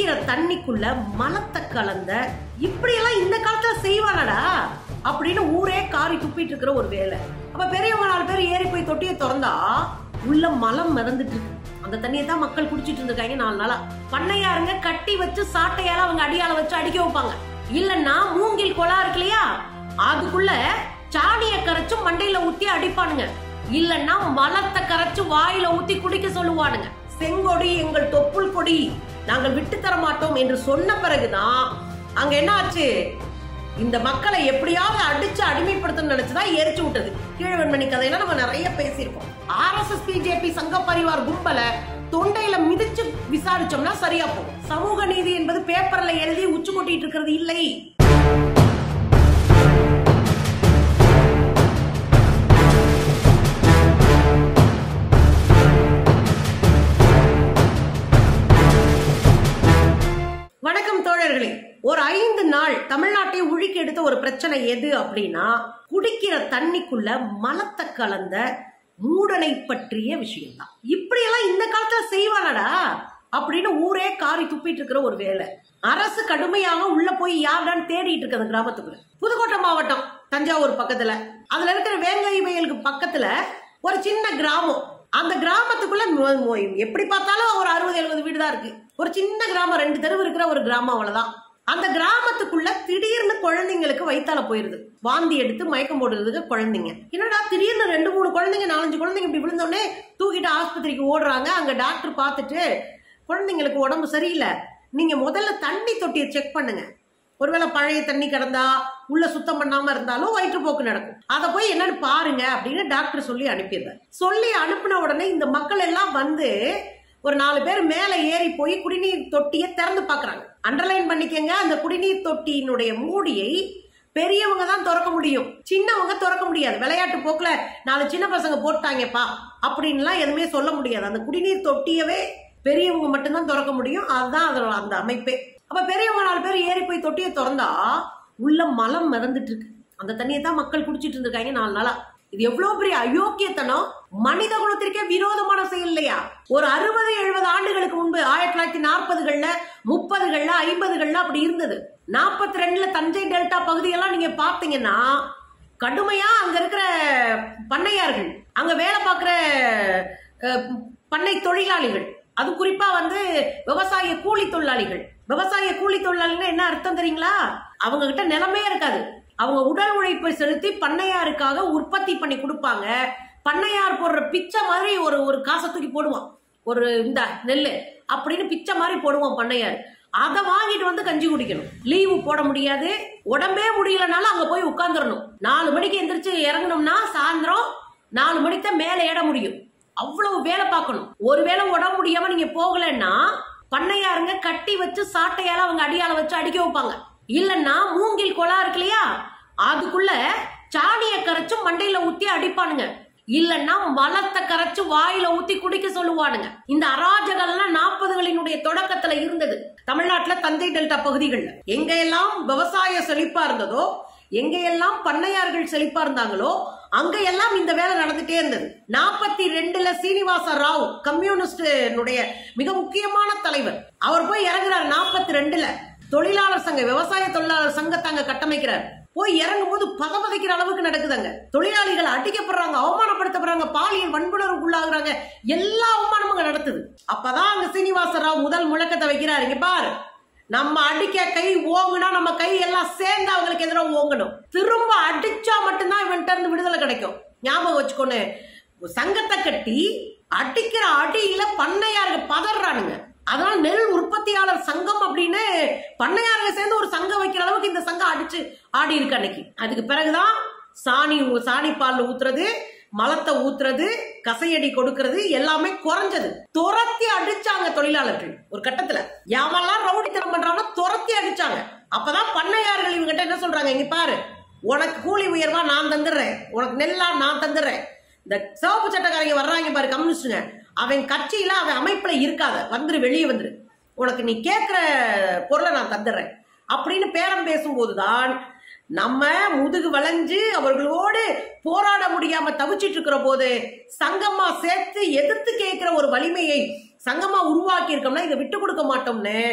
குடிக்கிற தண்ணிக்குள்ள மலத்தை கலந்த இப்படியெல்லாம் இந்த காலத்துல செய்வானடா அப்படின்னு ஊரே காரி துப்பிட்டு இருக்கிற ஒரு வேலை அப்ப பெரியவங்க நாலு பேர் ஏறி போய் தொட்டியை திறந்தா உள்ள மலம் மிதந்துட்டு இருக்கு அந்த தண்ணியை தான் மக்கள் குடிச்சிட்டு இருந்திருக்காங்க நாலு நாளா பண்ணையாருங்க கட்டி வச்சு சாட்டையால அவங்க அடியால வச்சு அடிக்க வைப்பாங்க இல்லன்னா மூங்கில் குழா இருக்கு இல்லையா அதுக்குள்ள சாணிய கரைச்சு மண்டையில ஊத்தி அடிப்பானுங்க இல்லன்னா மலத்தை கரைச்சு வாயில ஊத்தி குடிக்க சொல்லுவானுங்க செங்கொடி எங்கள் தொப்புள் கொடி நாங்கள் விட்டு தர மாட்டோம் என்று சொன்ன பிறகுதான் அங்க என்ன ஆச்சு இந்த மக்களை எப்படியாவது அடிச்சு அடிமைப்படுத்தணும்னு நினைச்சுதான் எரிச்சு விட்டது கீழவன்மணி கதையெல்லாம் நம்ம நிறைய பேசியிருக்கோம் ஆர்எஸ்எஸ் பிஜேபி சங்க பரிவார் கும்பல தொண்டையில மிதிச்சு விசாரிச்சோம்னா சரியா போகும் சமூக நீதி என்பது பேப்பர்ல எழுதி உச்சு கொட்டிட்டு இருக்கிறது இல்லை வணக்கம் தோழர்களே ஒரு ஐந்து நாள் தமிழ்நாட்டை உழுக்கி எடுத்த ஒரு பிரச்சனை எது அப்படின்னா குடிக்கிற தண்ணிக்குள்ள மலத்தை கலந்த மூடனை பற்றிய விஷயம்தான் இப்படியெல்லாம் இந்த காலத்துல செய்வானடா அப்படின்னு ஊரே காரி துப்பிட்டு இருக்கிற ஒரு வேலை அரசு கடுமையாக உள்ள போய் யாருடான்னு தேடிட்டு இருக்கு அந்த கிராமத்துக்குள்ள புதுக்கோட்டை மாவட்டம் தஞ்சாவூர் பக்கத்துல அதுல இருக்கிற வேங்கை வயலுக்கு பக்கத்துல ஒரு சின்ன கிராமம் அந்த கிராமத்துக்குள்ள மொ- மொ- எப்படி பார்த்தாலும் ஒரு அறுபது எழுபது வீடு தான் இருக்கு ஒரு சின்ன கிராமம் ரெண்டு தெருவு இருக்கிற ஒரு கிராமம் அவ்வளவுதான் அந்த கிராமத்துக்குள்ள திடீர்னு குழந்தைங்களுக்கு வயித்தால போயிருது வாந்தி எடுத்து மயக்கம் போடுறதுக்கு குழந்தைங்க என்னடா திடீர்னு ரெண்டு மூணு குழந்தைங்க நாலஞ்சு குழந்தைங்க இப்படி விழுந்தோடனே தூக்கிட்டு ஆஸ்பத்திரிக்கு ஓடுறாங்க அங்க டாக்டர் பார்த்துட்டு குழந்தைங்களுக்கு உடம்பு சரியில்லை நீங்க முதல்ல தண்ணி தொட்டியை செக் பண்ணுங்க ஒருவேளை பழைய தண்ணி கிடந்தா உள்ள சுத்தம் பண்ணாம இருந்தாலும் வயிற்றுப்போக்கு நடக்கும் அதை போய் என்னன்னு பாருங்க அப்படின்னு டாக்டர் சொல்லி அனுப்பிடுறாரு சொல்லி அனுப்பின உடனே இந்த மக்கள் எல்லாம் வந்து ஒரு நாலு பேர் மேல ஏறி போய் குடிநீர் தொட்டியை திறந்து பார்க்கறாங்க அண்டர்லைன் பண்ணிக்கங்க அந்த குடிநீர் தொட்டியினுடைய மூடியை பெரியவங்க தான் திறக்க முடியும் சின்னவங்க திறக்க முடியாது விளையாட்டு போக்குல நாலு சின்ன பசங்க போட்டாங்கப்பா அப்படின்லாம் எதுவுமே சொல்ல முடியாது அந்த குடிநீர் தொட்டியவே பெரியவங்க மட்டும்தான் திறக்க முடியும் அதுதான் அதோட அந்த அமைப்பே அப்ப பெரியவங்க நாலு பேர் ஏறி போய் தொட்டியை திறந்தா உள்ள மலம் மிதந்துட்டு இருக்கு அந்த தண்ணியை தான் மக்கள் குடிச்சிட்டு இருந்திருக்காங்க நாலு நாளா இது எவ்வளவு பெரிய அயோக்கியத்தனம் மனித குலத்திற்கே விரோதமான செயல் இல்லையா ஒரு அறுபது எழுபது ஆண்டுகளுக்கு முன்பு ஆயிரத்தி தொள்ளாயிரத்தி நாற்பதுகள்ல முப்பதுகள்ல ஐம்பதுகள்ல அப்படி இருந்தது நாற்பத்தி ரெண்டுல தஞ்சை டெல்டா பகுதியெல்லாம் நீங்க பாத்தீங்கன்னா கடுமையா அங்க இருக்கிற பண்ணையார்கள் அங்க வேலை பார்க்கிற அஹ், பண்ணை தொழிலாளிகள் அது குறிப்பா வந்து விவசாய கூலி தொழிலாளிகள் விவசாய கூலி தொழிலாளிகள் என்ன அர்த்தம் தெரியுங்களா அவங்க கிட்ட நிலமே இருக்காது அவங்க உடல் உழைப்பை செலுத்தி பண்ணையாருக்காக உற்பத்தி பண்ணி கொடுப்பாங்க பண்ணையார் போடுற பிச்சை மாதிரி ஒரு ஒரு காசை தூக்கி போடுவான் ஒரு இந்த நெல்லு அப்படின்னு பிச்சை மாதிரி போடுவான் பண்ணையார் அதை வாங்கிட்டு வந்து கஞ்சி குடிக்கணும் லீவு போட முடியாது உடம்பே முடியலனாலும் அங்க போய் உட்காந்துடணும் நாலு மணிக்கு எந்திரிச்சு இறங்கணும்னா சாயந்தரம் நாலு மணிக்கு தான் மேலே ஏற முடியும் அவ்வளவு வேலை பார்க்கணும் ஒருவேளை உடம்பு முடியாம நீங்க போகலைன்னா பண்ணையாருங்க கட்டி வச்சு சாட்டையால அவங்க அடியால வச்சு அடிக்க வைப்பாங்க இல்லன்னா மூங்கில் குழா இருக்கு இல்லையா அதுக்குள்ள சாணிய கரைச்சு மண்டையில ஊத்தி அடிப்பானுங்க இல்லன்னா மலத்தை கரைச்சு வாயில ஊத்தி குடிக்க சொல்லுவானுங்க இந்த அராஜகம்லாம் நாற்பதுகளினுடைய தொடக்கத்துல இருந்தது தமிழ்நாட்டுல தஞ்சை டெல்டா பகுதிகள்ல எங்க எல்லாம் விவசாய செழிப்பா இருந்ததோ எங்க எல்லாம் பண்ணையார்கள் செழிப்பா இருந்தாங்களோ அங்க எல்லாம் இந்த வேலை நடந்துட்டே இருந்தது நாற்பத்தி ரெண்டுல சீனிவாச ராவ் கம்யூனிஸ்டுடைய மிக முக்கியமான தலைவர் அவர் போய் இறங்குறாரு நாற்பத்தி ரெண்டுல தொழிலாளர் சங்க விவசாய தொழிலாளர் சங்கத்தை அங்க கட்டமைக்கிறார் போய் இறங்கும் போது பதபதைக்கிற அளவுக்கு நடக்குதுங்க தொழிலாளிகள் அடிக்கப்படுறாங்க அவமானப்படுத்தப்படுறாங்க பாலியல் வன்புணர்வுக்கு உள்ளாகுறாங்க எல்லா அவமானமும் அங்க நடத்துது அப்பதான் அங்க சீனிவாச ராவ் முதல் முழக்கத்தை வைக்கிறாரு இங்க பாரு நம்ம அடிக்க கை ஓங்குனா நம்ம கை எல்லாம் சேர்ந்து அவங்களுக்கு எதிராக ஓங்கணும் திரும்ப அடிச்சா மட்டும்தான் இவன்கிட்ட இருந்து விடுதலை கிடைக்கும் ஞாபகம் வச்சுக்கோன்னு சங்கத்தை கட்டி அடிக்கிற அடியில பண்ணையாருங்க பதறானுங்க அதனால நெல் உற்பத்தியாளர் சங்கம் அப்படின்னு பண்ணையாருங்க சேர்ந்து ஒரு சங்கம் வைக்கிற அளவுக்கு இந்த சங்கம் அடிச்சு ஆடி இருக்கு அன்னைக்கு அதுக்கு பிறகுதான் சாணி ஊ- சாணி பால் ஊத்துறது மலத்தை ஊத்துறது கசையடி கொடுக்கறது எல்லாமே குறைஞ்சது துரத்தி அடிச்சாங்க தொழிலாளர்கள் ஒரு கட்டத்துல யாவெல்லாம் ரவுடித்தனம் பண்றாங்க துரத்தி அடிச்சாங்க அப்பதான் பண்ணையார்கள் இவங்கிட்ட என்ன சொல்றாங்க இங்க பாரு உனக்கு கூலி உயர்வா நான் தந்துடுறேன் உனக்கு நெல்லா நான் தந்துடுறேன் இந்த சிவப்பு சட்டக்காரங்க வர்றாங்க பாரு கம்யூனிஸ்டுங்க அவன் கட்சியில அவன் அமைப்புல இருக்காத வந்துரு வெளியே வந்துரு உனக்கு நீ கேட்கிற பொருளை நான் தந்துடுறேன் அப்படின்னு பேரம் பேசும்போதுதான் நம்ம முதுகு வளைஞ்சு அவர்களோடு போராட முடியாம தவிச்சிட்டு இருக்கிற போது சங்கம்மா சேர்த்து எதிர்த்து கேட்கிற ஒரு வலிமையை சங்கமா உருவாக்கி இருக்கோம்னா இதை விட்டு கொடுக்க மாட்டோம்னு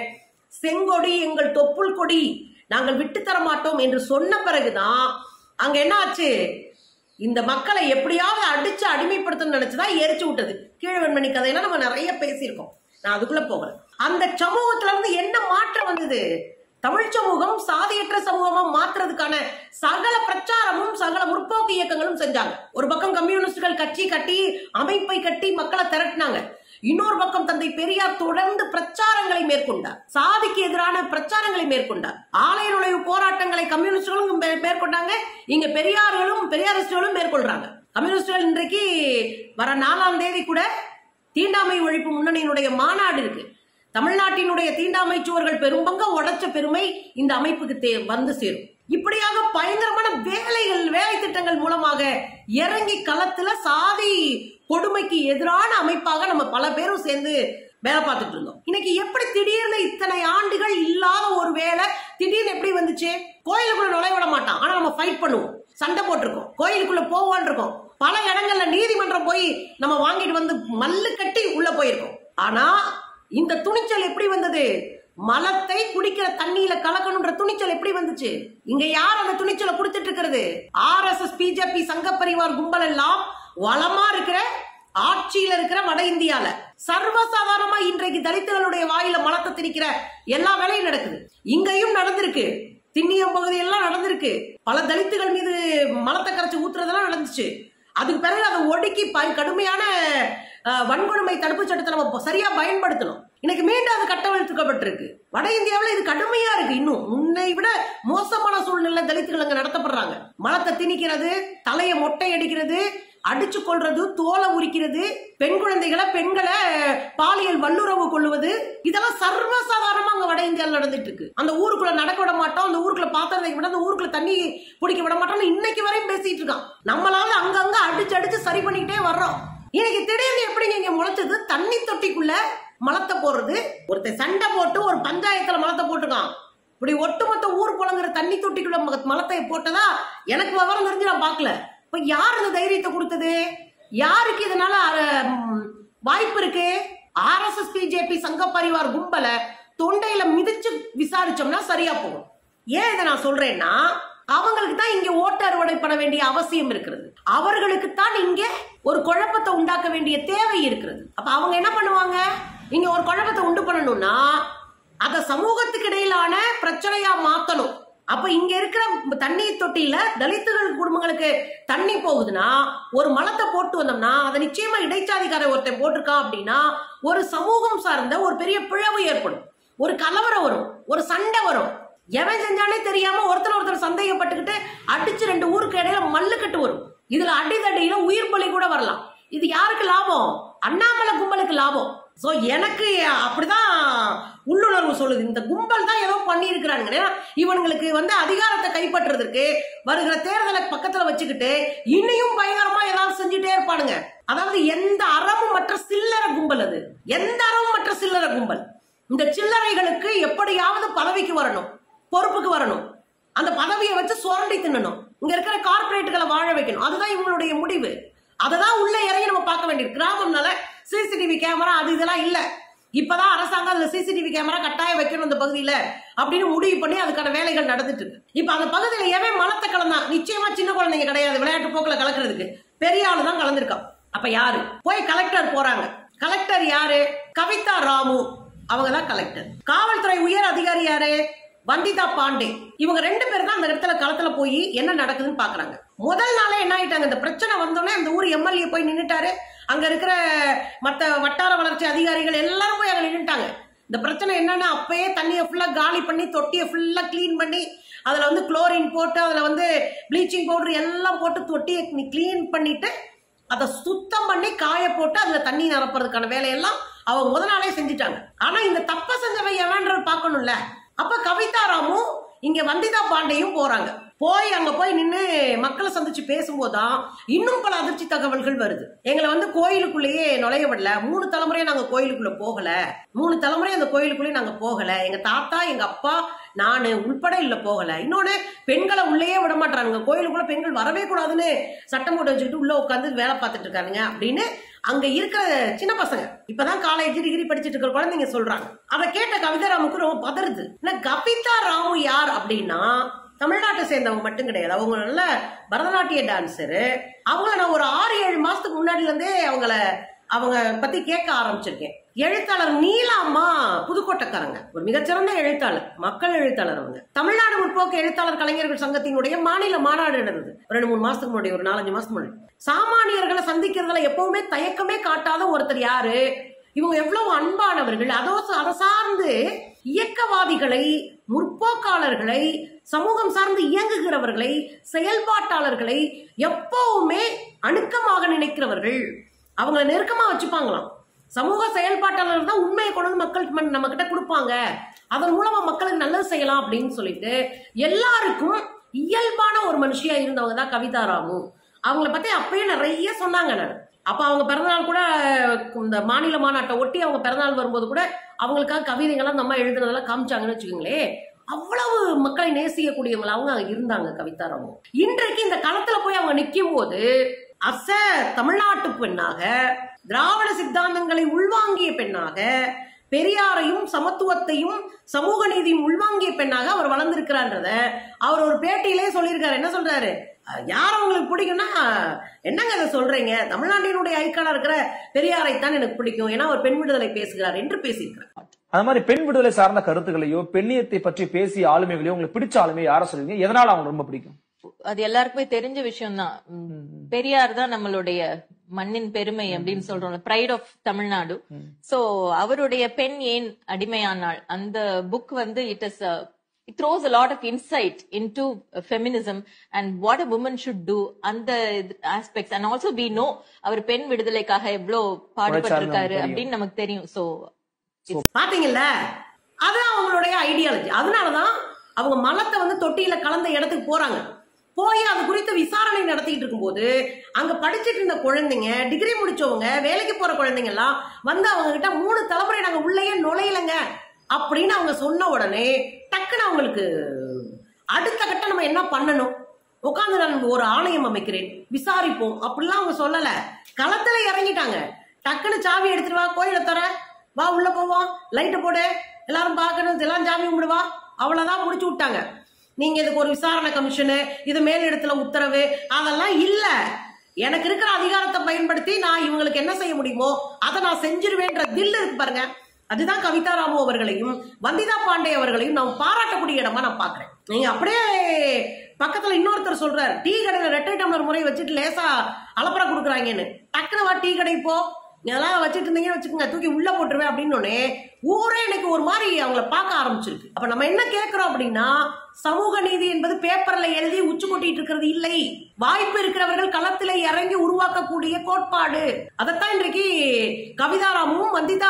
செங்கொடி எங்கள் தொப்புள் கொடி நாங்கள் விட்டு தர மாட்டோம் என்று சொன்ன பிறகுதான் அங்க என்ன ஆச்சு இந்த மக்களை எப்படியாவது அடிச்சு அடிமைப்படுத்தணும்னு நினைச்சுதான் எரிச்சு விட்டது கீழ்வெண்மணி கதையெல்லாம் நம்ம நிறைய பேசியிருக்கோம் நான் அதுக்குள்ள போகிறேன் அந்த சமூகத்துல இருந்து என்ன மாற்றம் வந்தது தமிழ் சமூகம் சாதியற்ற சமூகமா மாற்றுறதுக்கான சகல பிரச்சாரமும் சகல முற்போக்கு இயக்கங்களும் செஞ்சாங்க ஒரு பக்கம் கம்யூனிஸ்டுகள் கட்சி கட்டி அமைப்பை கட்டி மக்களை திரட்டினாங்க இன்னொரு பக்கம் தந்தை பெரியார் தொடர்ந்து பிரச்சாரங்களை மேற்கொண்டார் சாதிக்கு எதிரான பிரச்சாரங்களை மேற்கொண்டார் ஆலய நுழைவு போராட்டங்களை கம்யூனிஸ்டுகளும் மே- மேற்கொண்டாங்க இங்க பெரியார்களும் பெரியாரிஸ்டுகளும் மேற்கொள்றாங்க கம்யூனிஸ்டுகள் இன்றைக்கு வர நாலாம் தேதி கூட தீண்டாமை ஒழிப்பு முன்னணியினுடைய மாநாடு இருக்கு தமிழ்நாட்டினுடைய தீண்டாமை சுவர்கள் பெரும்பங்க உடைச்ச பெருமை இந்த அமைப்புக்கு தே- வந்து சேரும் இப்படியாக பயங்கரமான வேலைகள் வேலை திட்டங்கள் மூலமாக இறங்கி களத்துல சாதி கொடுமைக்கு எதிரான அமைப்பாக நம்ம பல பேரும் சேர்ந்து வேலை பார்த்துட்டு இருந்தோம் இன்னைக்கு எப்படி திடீர்னு இத்தனை ஆண்டுகள் இல்லாத ஒரு வேலை திடீர்னு எப்படி வந்துச்சு கோயிலுக்குள்ள நுழைய விட மாட்டான் ஆனா நம்ம ஃபைட் பண்ணுவோம் சண்டை போட்டிருக்கோம் கோயிலுக்குள்ள போவான் இருக்கோம் பல இடங்கள்ல நீதிமன்றம் போய் நம்ம வாங்கிட்டு வந்து மல்லு கட்டி உள்ள போயிருக்கோம் ஆனா இந்த துணிச்சல் எப்படி வந்தது மலத்தை குடிக்கிற தண்ணியில கலக்கணும்ன்ற துணிச்சல் எப்படி வந்துச்சு இங்க யார் அந்த துணிச்சலை கொடுத்துட்டு இருக்கிறது ஆர் எஸ் எஸ் பிஜேபி சங்க பரிவார் கும்பல் எல்லாம் வளமா இருக்கிற ஆட்சியில இருக்கிற வட இந்தியால சர்வசாதாரணமா இன்றைக்கு தலித்துகளுடைய வாயில மலத்தை திணிக்கிற எல்லா வேலையும் நடக்குது இங்கேயும் நடந்திருக்கு திண்ணியம் பகுதியெல்லாம் நடந்திருக்கு பல தலித்துகள் மீது மலத்தை கரைச்சு ஊத்துறதெல்லாம் நடந்துச்சு அதுக்கு பிறகு அதை ஒடுக்கி ப- கடுமையான அஹ், வன்கொடுமை தடுப்பு சட்டத்தை நம்ம சரியா பயன்படுத்தணும் இன்னைக்கு மீண்டும் அது கட்டவிழ்த்துக்கப்பட்டிருக்கு வட இந்தியாவுல இது கடுமையா இருக்கு இன்னும் முன்னை விட மோசமான சூழ்நிலை தலித்துகள் அங்க நடத்தப்படுறாங்க மலத்தை திணிக்கிறது தலையை மொட்டை அடிக்கிறது அடிச்சு கொள்றது தோலை உரிக்கிறது பெண் குழந்தைகளை பெண்களை பாலியல் வல்லுறவு கொள்ளுவது இதெல்லாம் சர்வசாதாரணமா அங்க வட இந்தியாவில் நடந்துட்டு இருக்கு அந்த ஊருக்குள்ள நடக்க விட மாட்டோம் அந்த ஊருக்குள்ள பாத்திரம் வைக்க மாட்டோம் அந்த ஊருக்குள்ள தண்ணி குடிக்க விட மாட்டோம்னு இன்னைக்கு வரையும் பேசிட்டு இருக்கான் நம்மளால அங்கங்க அடிச்சு அடிச்சு சரி பண்ணிக்கிட்டே வர்றோம் இன்னைக்கு திடீர்னு எப்படிங்க இங்க முளைச்சது தண்ணி தொட்டிக்குள்ள மலத்தை போடுறது ஒருத்தன் சண்டை போட்டு ஒரு பஞ்சாயத்துல மலத்தை போட்டுக்கான் இப்படி ஒட்டுமொத்த ஊர் புலங்குற தண்ணி தொட்டிக்குள்ள ம- மலத்தை போட்டதா எனக்கு விவரம் தெரிஞ்சு நான் பார்க்கல இப்ப யார் இந்த தைரியத்தை கொடுத்தது யாருக்கு இதனால அஹ், ம், வாய்ப்பு இருக்கு ஆர்எஸ்எஸ் பிஜேபி சங்க பரிவார் கும்பல தொண்டையில மிதிச்சு விசாரிச்சோம்னா சரியா போகும் ஏன் இதை நான் சொல்றேன்னா அவங்களுக்கு தான் இங்க ஓட்டு அறுவடை பண்ண வேண்டிய அவசியம் இருக்கிறது அவர்களுக்கு தான் இங்க ஒரு குழப்பத்தை உண்டாக்க வேண்டிய தேவை இருக்கிறது அப்ப அவங்க என்ன பண்ணுவாங்க இங்க ஒரு குழப்பத்தை உண்டு பண்ணணும்னா அத சமூகத்துக்கு இடையிலான பிரச்சனையா மாத்தணும் அப்ப இங்க இருக்கிற தண்ணீர் தொட்டியில தலித்துகள் குடும்பங்களுக்கு தண்ணி போகுதுன்னா ஒரு மலத்தை போட்டு வந்தோம்னா அதை நிச்சயமா இடைச்சாதிக்கார ஒருத்தன் போட்டிருக்கான் அப்படின்னா ஒரு சமூகம் சார்ந்த ஒரு பெரிய பிளவு ஏற்படும் ஒரு கலவரம் வரும் ஒரு சண்டை வரும் எவன் செஞ்சானே தெரியாம ஒருத்தர் ஒருத்தர் சந்தேகப்பட்டுக்கிட்டு அடிச்சு ரெண்டு ஊருக்கு இடையில மல்லுக்கட்டு வரும் இதுல அடிதடியில உயிர் பலி கூட வரலாம் இது யாருக்கு லாபம் அண்ணாமலை கும்பலுக்கு லாபம் சோ எனக்கு அப்படிதான் உள்ளுணர்வு சொல்லுது இந்த கும்பல் தான் ஏதோ பண்ணி இருக்கிறாங்க இவனுங்களுக்கு வந்து அதிகாரத்தை கைப்பற்றுறதுக்கு வருகிற தேர்தலை பக்கத்துல வச்சுக்கிட்டு இன்னையும் பயங்கரமா ஏதாவது செஞ்சுட்டே இருப்பானுங்க அதாவது எந்த அறமும் மற்ற சில்லறை கும்பல் அது எந்த அறமும் மற்ற சில்லறை கும்பல் இந்த சில்லறைகளுக்கு எப்படியாவது பதவிக்கு வரணும் பொறுப்புக்கு வரணும் அந்த பதவியை வச்சு சுரண்டி தின்னணும் இங்க இருக்கிற கார்பரேட்டுகளை வாழ வைக்கணும் அதுதான் இவங்களுடைய முடிவு அததான் உள்ள இறங்கி நம்ம பார்க்க வேண்டியது கிராமம்னால சிசிடிவி கேமரா அது இதெல்லாம் இல்ல இப்பதான் அரசாங்கம் அதுல சிசிடிவி கேமரா கட்டாயம் வைக்கணும் அந்த பகுதியில அப்படின்னு முடிவு பண்ணி அதுக்கான வேலைகள் நடந்துட்டு இருக்கு இப்ப அந்த பகுதியில எவன் மலத்தை கலந்தான் நிச்சயமா சின்ன குழந்தைங்க கிடையாது விளையாட்டு போக்குல கலக்கிறதுக்கு பெரிய ஆளு தான் கலந்துருக்கான் அப்ப யாரு போய் கலெக்டர் போறாங்க கலெக்டர் யாரு கவிதா ராமு அவங்க தான் கலெக்டர் காவல்துறை உயர் அதிகாரி யாரு வந்திதா பாண்டே இவங்க ரெண்டு பேரும் தான் அந்த இடத்துல களத்துல போய் என்ன நடக்குதுன்னு பாக்குறாங்க முதல் நாளே என்ன ஆயிட்டாங்க இந்த பிரச்சனை வந்தோடனே அந்த ஊர் எம்எல்ஏ போய் நின்னுட்டாரு அங்க இருக்கிற மத்த வட்டார வளர்ச்சி அதிகாரிகள் எல்லாரும் போய் அங்க நின்னுட்டாங்க இந்த பிரச்சனை என்னன்னா அப்பயே தண்ணியை ஃபுல்லா காலி பண்ணி தொட்டியை ஃபுல்லா க்ளீன் பண்ணி அதுல வந்து குளோரின் போட்டு அதுல வந்து ப்ளீச்சிங் பவுடர் எல்லாம் போட்டு தொட்டியை க்ளீன் பண்ணிட்டு அதை சுத்தம் பண்ணி காய போட்டு அதுல தண்ணி நிரப்புறதுக்கான வேலையெல்லாம் அவங்க முத நாளே செஞ்சுட்டாங்க ஆனா இந்த தப்ப செஞ்சவன் எவன்றது பார்க்கணும்ல அப்ப கவிதா ராமு இங்க வந்திதா பாண்டேயும் போறாங்க போய் அங்க போய் நின்று மக்களை சந்திச்சு பேசும்போதுதான் இன்னும் பல அதிர்ச்சி தகவல்கள் வருது எங்களை வந்து கோயிலுக்குள்ளேயே நுழைய விடல மூணு தலைமுறையா நாங்க கோயிலுக்குள்ள போகல மூணு தலைமுறை அந்த கோயிலுக்குள்ளேயே நாங்க போகல எங்க தாத்தா எங்க அப்பா நானு உள்பட இல்ல போகல இன்னொன்னு பெண்களை உள்ளேயே விட மாட்டாங்க கோயிலுக்குள்ள பெண்கள் வரவே கூடாதுன்னு சட்டம் போட்டு வச்சுக்கிட்டு உள்ள உட்காந்து வேலை பார்த்துட்டு இருக்கானுங்க அப்படின்னு அங்க இருக்கிற சின்ன பசங்க இப்பதான் காலேஜ் டிகிரி படிச்சிட்டு இருக்கிற குழந்தைங்க சொல்றாங்க அதை கேட்ட கவிதா ராமுக்கு ரொம்ப பதறுது இல்ல கவிதா ராமு யார் அப்படின்னா தமிழ்நாட்டை சேர்ந்தவங்க மட்டும் கிடையாது அவங்க நல்ல பரதநாட்டிய டான்சரு அவங்கள நான் ஒரு ஆறு ஏழு மாசத்துக்கு முன்னாடில இருந்தே அவங்கள அவங்க பத்தி கேட்க ஆரம்பிச்சிருக்கேன் எழுத்தாளர் நீலாம்மா புதுக்கோட்டைக்காரங்க ஒரு மிகச்சிறந்த எழுத்தாளர் மக்கள் எழுத்தாளர் அவங்க தமிழ்நாடு முற்போக்கு எழுத்தாளர் கலைஞர்கள் சங்கத்தினுடைய மாநில மாநாடு நடந்தது ஒரு ரெண்டு மூணு மாசத்துக்கு முன்னாடி ஒரு நாலஞ்சு மாசத்துக்கு முன்னாடி சாமானியர்களை சந்திக்கிறதுல எப்பவுமே தயக்கமே காட்டாத ஒருத்தர் யாரு இவங்க எவ்வளவு அன்பானவர்கள் அதோ அதை சார்ந்து இயக்கவாதிகளை முற்போக்காளர்களை சமூகம் சார்ந்து இயங்குகிறவர்களை செயல்பாட்டாளர்களை எப்பவுமே அணுக்கமாக நினைக்கிறவர்கள் அவங்கள நெருக்கமா வச்சுப்பாங்களாம் சமூக செயல்பாட்டாளர் தான் உண்மையை கொண்டு வந்து மக்கள் நம்ம கிட்ட கொடுப்பாங்க அதன் மூலமா மக்களுக்கு நல்லது செய்யலாம் அப்படின்னு சொல்லிட்டு எல்லாருக்கும் இயல்பான ஒரு மனுஷியா இருந்தவங்க தான் கவிதா ராமு அவங்கள பத்தி அப்பயே நிறைய சொன்னாங்க நான் அப்ப அவங்க பிறந்தநாள் கூட இந்த மாநில மாநாட்டை ஒட்டி அவங்க பிறந்தநாள் வரும்போது கூட அவங்களுக்காக கவிதைகள்லாம் நம்ம எழுதுனதெல்லாம் காமிச்சாங்கன்னு வச்சுக்கோங்களேன் அவ்வளவு மக்களை நேசிக்கக்கூடியவங்க அவங்க அங்க இருந்தாங்க கவிதா ராமு இன்றைக்கு இந்த களத்துல போய் அவங்க நிற்கும் போது அச தமிழ்நாட்டு பெண்ணாக திராவிட சித்தாந்தங்களை உள்வாங்கிய பெண்ணாக பெரியாரையும் சமத்துவத்தையும் சமூக நீதியும் உள்வாங்கிய பெண்ணாக அவர் வளர்ந்திருக்கிறான்றத அவர் ஒரு பேட்டியிலே சொல்லியிருக்காரு என்ன சொல்றாரு யார் உங்களுக்கு பிடிக்கும்னா என்னங்க அதை சொல்றீங்க தமிழ்நாட்டினுடைய ஐக்கானா இருக்கிற பெரியாரை தான் எனக்கு பிடிக்கும் ஏன்னா அவர் பெண் விடுதலை பேசுகிறார் என்று பேசியிருக்கிறார் அந்த மாதிரி பெண் விடுதலை சார்ந்த கருத்துக்களையோ பெண்ணியத்தை பற்றி பேசிய ஆளுமைகளையோ உங்களுக்கு பிடிச்ச ஆளுமையை யார சொல்லுவீங்க எதனால அவங்க ரொம்ப பிடிக்கும் அது எல்லாருக்குமே தெரிஞ்ச விஷயம் தான் பெரியார் தான் நம்மளுடைய மண்ணின் பெருமை அப்படின்னு சொல்றோம்ல பிரைட் ஆஃப் தமிழ்நாடு சோ அவருடைய பெண் ஏன் அடிமையானாள் அந்த புக் வந்து it is it throws a lot of insight into feminism and what a woman should do அந்த aspects and also be know அவர் பெண் விடுதலைக்காக எவ்வளவு பாடுபட்டிருக்காரு அப்படின்னு நமக்கு தெரியும் சோ பாத்தீங்கல்ல அது அவங்களுடைய ஐடியாலஜி அதனாலதான் அவங்க மலத்தை வந்து தொட்டியில கலந்த இடத்துக்கு போறாங்க போய் அது குறித்து விசாரணை நடத்திட்டு இருக்கும்போது அங்க படிச்சுட்டு இருந்த குழந்தைங்க டிகிரி முடிச்சவங்க வேலைக்கு போற குழந்தைங்க எல்லாம் வந்து அவங்க கிட்ட மூணு தலைமுறை நாங்க உள்ளேயே நுழையலங்க அப்படின்னு அவங்க சொன்ன உடனே டக்குன்னு அவங்களுக்கு அடுத்த கட்டம் நம்ம என்ன பண்ணணும் உட்காந்து நான் ஒரு ஆணையம் அமைக்கிறேன் விசாரிப்போம் அப்படிலாம் அவங்க சொல்லல களத்துல இறங்கிட்டாங்க டக்குன்னு சாவி எடுத்துட்டு வா கோயில தர வா உள்ள போவோம் லைட்டை போடு எல்லாரும் பார்க்கணும் எல்லாம் சாமி கும்பிடுவா அவ்வளவுதான் முடிச்சு விட்டாங்க நீங்க இதுக்கு ஒரு விசாரணை கமிஷனு இது மேலிடத்துல உத்தரவு அதெல்லாம் இல்ல எனக்கு இருக்கிற அதிகாரத்தை பயன்படுத்தி நான் இவங்களுக்கு என்ன செய்ய முடியுமோ அதை நான் செஞ்சிருவேன்ற தில் இருக்கு பாருங்க அதுதான் கவிதா ராமு அவர்களையும் வந்திதா பாண்டே அவர்களையும் நான் பாராட்டக்கூடிய இடமா நான் பாக்குறேன் நீங்க அப்படியே பக்கத்துல இன்னொருத்தர் சொல்றாரு டீ கடையில ரெட்டை டம்ளர் முறை வச்சுட்டு லேசா அலப்பறை கொடுக்குறாங்கன்னு டக்குனு வா டீ கடை போ இதெல்லாம் வச்சுட்டு இருந்தீங்கன்னு வச்சுக்கோங்க தூக்கி உள்ள போட்டுருவேன் அப்படின்னு ஊரே எனக்கு ஒரு மாதிரி அவங்கள பார்க்க ஆரம்பிச்சிருக்கு அப்ப நம்ம என்ன கேட்கிறோம் அப்படின்னா சமூக நீதி என்பது பேப்பர்ல எழுதி உச்சு கொட்டிட்டு இருக்கிறது இல்லை வாய்ப்பு இருக்கிறவர்கள் களத்துல இறங்கி உருவாக்கக்கூடிய கோட்பாடு அதைத்தான் இன்றைக்கு கவிதாராமும் வந்திதா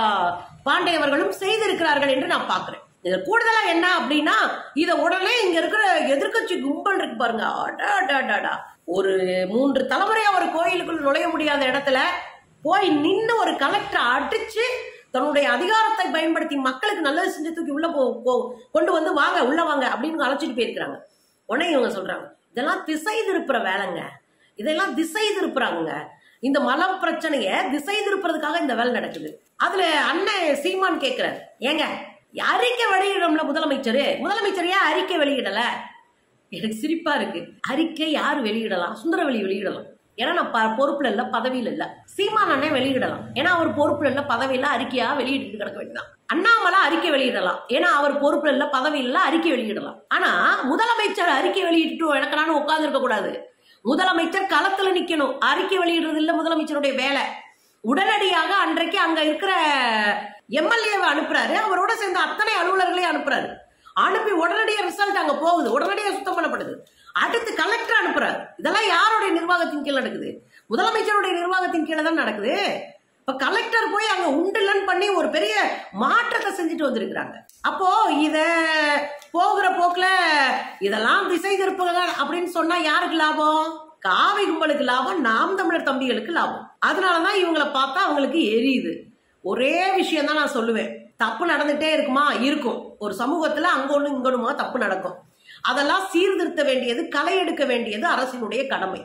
பாண்டே அவர்களும் செய்திருக்கிறார்கள் என்று நான் பாக்குறேன் இது கூடுதலா என்ன அப்படின்னா இத உடனே இங்க இருக்கிற எதிர்கட்சி கும்பல் இருக்கு பாருங்க அடாடாடாடா ஒரு மூன்று தலைமுறையா ஒரு கோயிலுக்குள் நுழைய முடியாத இடத்துல போய் நின்று ஒரு கலெக்டரை அடிச்சு தன்னுடைய அதிகாரத்தை பயன்படுத்தி மக்களுக்கு நல்லது செஞ்சு தூக்கி உள்ள போ போ- கொண்டு வந்து வாங்க உள்ள வாங்க அப்படின்னு அழைச்சிட்டு போயிருக்கிறாங்க உடனே இவங்க சொல்றாங்க இதெல்லாம் திசை திருப்புற வேலைங்க இதெல்லாம் திசை திருப்புறாங்க இந்த மலம் பிரச்சனைய திசை திருப்புறதுக்காக இந்த வேலை நடக்குது அதுல அண்ணன் சீமான் கேக்குறாரு ஏங்க அறிக்கை வெளியிடணும்ல முதலமைச்சர் முதலமைச்சர் ஏன் அறிக்கை வெளியிடல எனக்கு சிரிப்பா இருக்கு அறிக்கை யார் வெளியிடலாம் சுந்தரவெளி வெளியிடலாம் ஏன்னா நான் ப- பொறுப்புல இல்ல பதவியில இல்ல சீமான் அண்ணன் வெளியிடலாம் ஏன்னா அவர் பொறுப்புல இல்ல பதவியில அறிக்கையா வெளியிட்டு கிடக்க வேண்டியதான் அண்ணாமலை அறிக்கை வெளியிடலாம் ஏன்னா அவர் பொறுப்புல இல்ல பதவியில இல்ல அறிக்கை வெளியிடலாம் ஆனா முதலமைச்சர் அறிக்கை வெளியிட்டு எனக்கு நானும் உட்கார்ந்து இருக்க கூடாது முதலமைச்சர் களத்துல நிக்கணும் அறிக்கை வெளியிடுறது இல்ல முதலமைச்சருடைய வேலை உடனடியாக அன்றைக்கு அங்க இருக்கிற எம்எல்ஏவை அனுப்புறாரு அவரோட சேர்ந்த அத்தனை அலுவலர்களையும் அனுப்புறாரு அனுப்பி உடனடியாக ரிசல்ட் அங்க போகுது உடனடியாக சுத்தம் பண்ணப்படுது அடுத்து கலெக்டர் அனுப்புறாரு இதெல்லாம் யாருடைய நிர்வாகத்தின் கீழ் நடக்குது முதலமைச்சருடைய நிர்வாகத்தின் கீழே தான் நடக்குது இப்ப கலெக்டர் போய் அங்க உண்டுலன் பண்ணி ஒரு பெரிய மாற்றத்தை செஞ்சுட்டு வந்திருக்கிறாங்க அப்போ இத போகிற போக்குல இதெல்லாம் திசை திருப்புங்க அப்படின்னு சொன்னா யாருக்கு லாபம் காவி கும்பலுக்கு லாபம் நாம் தமிழர் தம்பிகளுக்கு லாபம் அதனாலதான் இவங்களை பார்த்தா அவங்களுக்கு எரியுது ஒரே விஷயம் தான் நான் சொல்லுவேன் தப்பு நடந்துட்டே இருக்குமா இருக்கும் ஒரு சமூகத்துல அங்க ஒண்ணு இங்க ஒண்ணுமா தப்பு நடக்கும் அதெல்லாம் சீர்திருத்த வேண்டியது களை எடுக்க வேண்டியது அரசினுடைய கடமை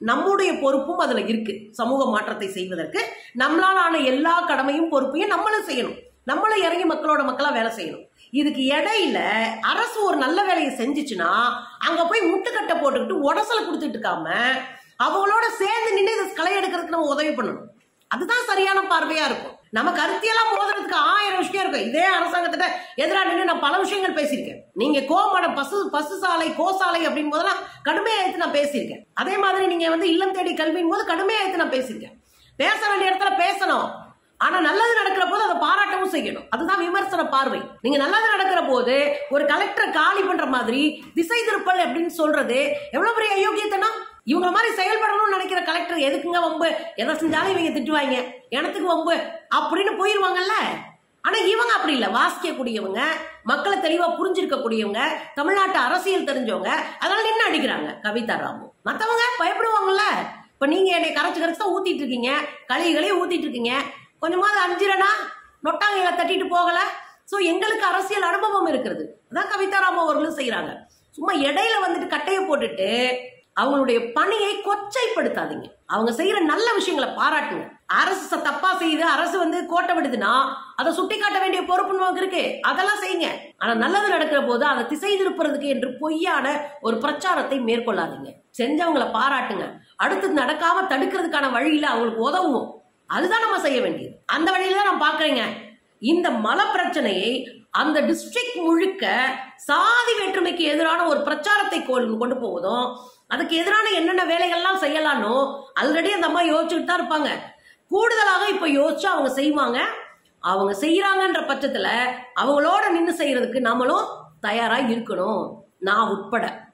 நம்முடைய பொறுப்பும் அதுல இருக்கு சமூக மாற்றத்தை செய்வதற்கு நம்மளால ஆன எல்லா கடமையும் பொறுப்பையும் நம்மளும் செய்யணும் நம்மளும் இறங்கி மக்களோட மக்களா வேலை செய்யணும் இதுக்கு இடையில அரசு ஒரு நல்ல வேலையை செஞ்சுச்சுன்னா அங்க போய் முட்டுக்கட்டை போட்டுக்கிட்டு உடசல கொடுத்துட்டு இருக்காம அவங்களோட சேர்ந்து நின்று இதை களை எடுக்கிறதுக்கு நம்ம உதவி பண்ணணும் அதுதான் சரியான பார்வையா இருக்கும் நம்ம கருத்தியெல்லாம் மோதுறதுக்கு ஆயிரம் விஷயம் இருக்கும் இதே அரசாங்கத்திட்ட எதிராக நின்று நான் பல விஷயங்கள் பேசியிருக்கேன் நீங்க கோமாட பசு பசு சாலை கோசாலை அப்படின்னு போதெல்லாம் கடுமையா எடுத்து நான் பேசியிருக்கேன் அதே மாதிரி நீங்க வந்து இல்லம் தேடி கல்வியின் போது கடுமையா எடுத்து நான் பேசியிருக்கேன் பேச வேண்டிய இடத்துல பேசணும் ஆனா நல்லது நடக்கிற போது அதை பாராட்டவும் செய்யணும் அதுதான் விமர்சன பார்வை நீங்க நல்லது நடக்கிற போது ஒரு கலெக்டரை காலி பண்ற மாதிரி திசை திருப்பல் அப்படின்னு சொல்றது எவ்வளவு பெரிய அயோக்கியத்தனம் இவங்க மாதிரி செயல்படணும்னு நினைக்கிற கலெக்டர் எதுக்குங்க வம்பு எதை செஞ்சாலும் இவங்க திட்டுவாங்க எனத்துக்கு வம்பு அப்படின்னு போயிருவாங்கல்ல ஆனா இவங்க அப்படி இல்ல வாசிக்க கூடியவங்க மக்களை தெளிவா புரிஞ்சிருக்க கூடியவங்க தமிழ்நாட்டு அரசியல் தெரிஞ்சவங்க அதனால நின்று அடிக்கிறாங்க கவிதா ராமு மத்தவங்க பயப்படுவாங்கல்ல இப்ப நீங்க என்னை கரைச்சு கரைச்சு தான் ஊத்திட்டு இருக்கீங்க களி களி ஊத்திட்டு இருக்கீங்க கொஞ்சமாவது அஞ்சிரனா நொட்டாங்கையில தட்டிட்டு போகல சோ எங்களுக்கு அரசியல் அனுபவம் இருக்கிறது அதான் கவிதா ராமு அவர்களும் செய்யறாங்க சும்மா இடையில வந்துட்டு கட்டையை போட்டுட்டு அவங்களுடைய பணியை கொச்சைப்படுத்தாதீங்க அவங்க செய்யற நல்ல விஷயங்களை பாராட்டுங்க அரசு ச- தப்பா செய்யுது அரசு வந்து கோட்டை விடுதுன்னா அதை சுட்டி காட்ட வேண்டிய பொறுப்பு நமக்கு இருக்கு அதெல்லாம் செய்யுங்க ஆனா நல்லது நடக்கிற போது அதை திசை திருப்புறதுக்கு என்று பொய்யான ஒரு பிரச்சாரத்தை மேற்கொள்ளாதீங்க செஞ்சவங்களை பாராட்டுங்க அடுத்து நடக்காம தடுக்கிறதுக்கான வழியில அவங்களுக்கு உதவும் அதுதான் நம்ம செய்ய வேண்டியது அந்த வழியில தான் நான் பாக்குறேங்க இந்த மல பிரச்சனையை அந்த டிஸ்ட்ரிக்ட் முழுக்க சாதி வேற்றுமைக்கு எதிரான ஒரு பிரச்சாரத்தை கொண்டு கொண்டு போவதும் அதுக்கு எதிரான என்னென்ன வேலைகள்லாம் செய்யலானோ ஆல்ரெடி அந்த அம்மா யோசிச்சுட்டு தான் இருப்பாங்க கூடுதலாக இப்ப யோசிச்சு அவங்க செய்வாங்க அவங்க செய்யறாங்கன்ற பட்சத்துல அவங்களோட நின்று செய்யறதுக்கு நம்மளும் தயாரா இருக்கணும் நான் உட்பட